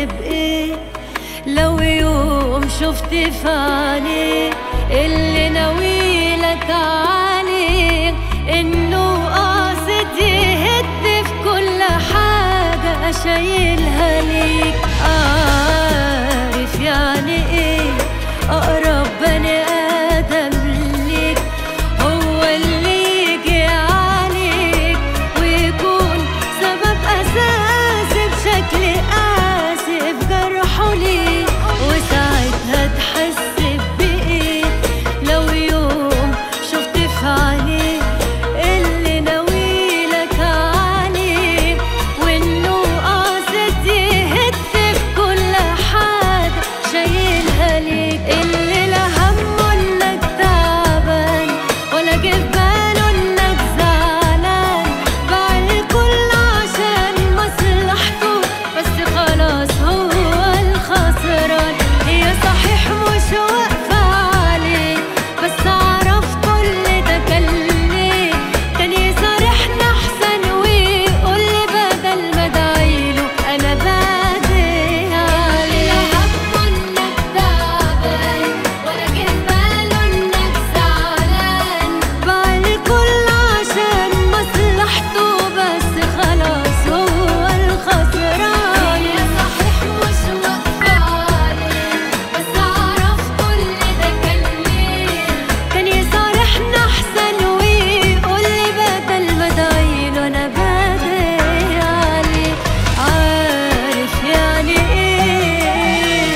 بإيه لو يوم شفت في عينيك اللي ناويلك عليك إنه قاصد يهد في كل حاجة شايلها ليك عارف يعني إيه أقرب بني آدم ليك هو اللي يجي عليك ويكون سبب أساسي بشكل قاسي في جرحه ليك وساعتها تحس بإيه لو يوم شفت في عينيك اللي ناويلك عليه وإنه قاصد يهد في كل حاجة شايلها ليك اللي لا همه إنك تعبان ولا جه في باله إنك زعلان باع الكل عشان مصلحته بس خلاص هو الخسران هي صحيح مش واقفة عليه بس أعرف كل ده كان ليه كان يصارحنا أحسن ويقول لي بدل ما أدعيله أنا بادئ عليه لا همه إنك تعبان ولا جه في باله إنك زعلان باع الكل عشان مصلحته بس خلاص هو الخسران هي صحيح مش واقفة عليه بس أعرف كل ده كان ليه كان يصارحنا أحسن ويقول لي بدل ما أدعيله أنا بادئ عليه عارف يعني إيه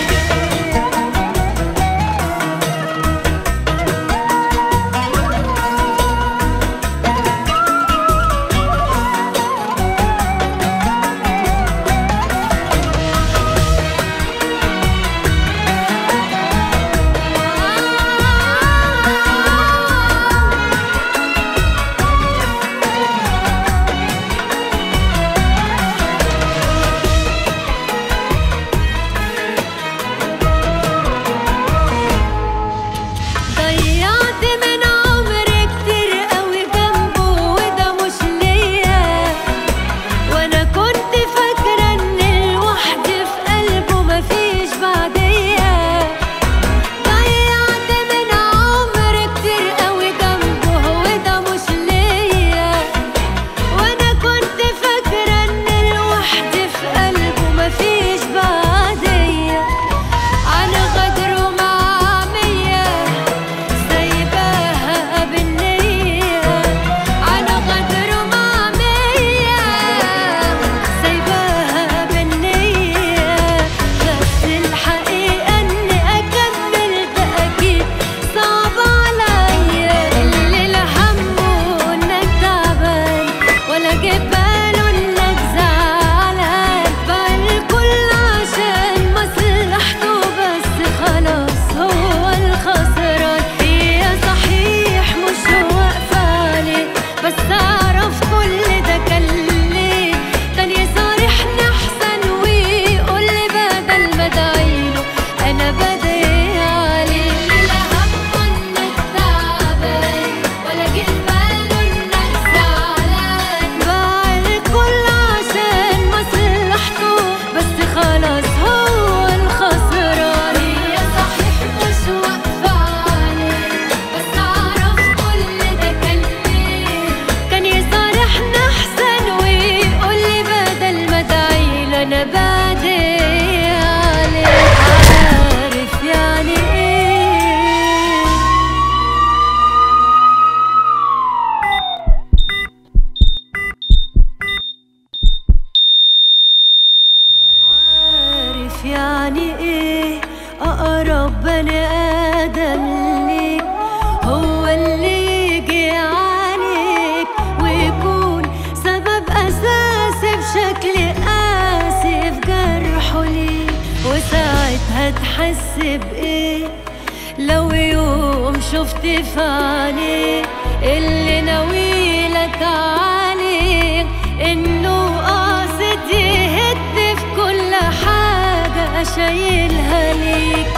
ضيعت من عمري كتير قوي جنبه وده مش ليا وانا كنت فاكرة ان لوحدي في قلبه مفيش بعديا ضيعت من عمري كتير قوي جنبه وده مش ليا وانا كنت فاكرة ان لوحدي في قلبه مفيش بعديا عن غدره مع مية سايباها بالنية على غدر مع مية سايباها بالنية بس الحقيقة إني أكمل ده أكيد صعب عليا اللي لا همه إنك تعبان ولا جه باله إنك زعلان باع الكل عشان مصلحته بس خلاص هو الخسران هي صحيح مش واقفة عليه بس أعرف كل ده كان ليه كان يصارحني أحسن ويقول لي بدل ما أدعيله أنا بدعي عليه لا همه إنك تعبان ولا جه في باله إنك زعلان باع الكل عشان مصلحته بس خلاص هو الخسران هي صحيح مش واقفة عليه بس أعرف كل ده كان ليه كان يصارحنا أحسن ويقول لي بدل ما أدعيله أنا بادئ عليه عارف يعني إيه عارف يعني ايه اقرب بني ادم ليك هو اللي يجي عليك ويكون سبب اساسي بشكل قاسي في جرحه ليك وساعتها تحس بايه لو يوم شفت في عينيك اللي ناويلك عليك انه قاصد يهد في كل حاجة شايلها ليك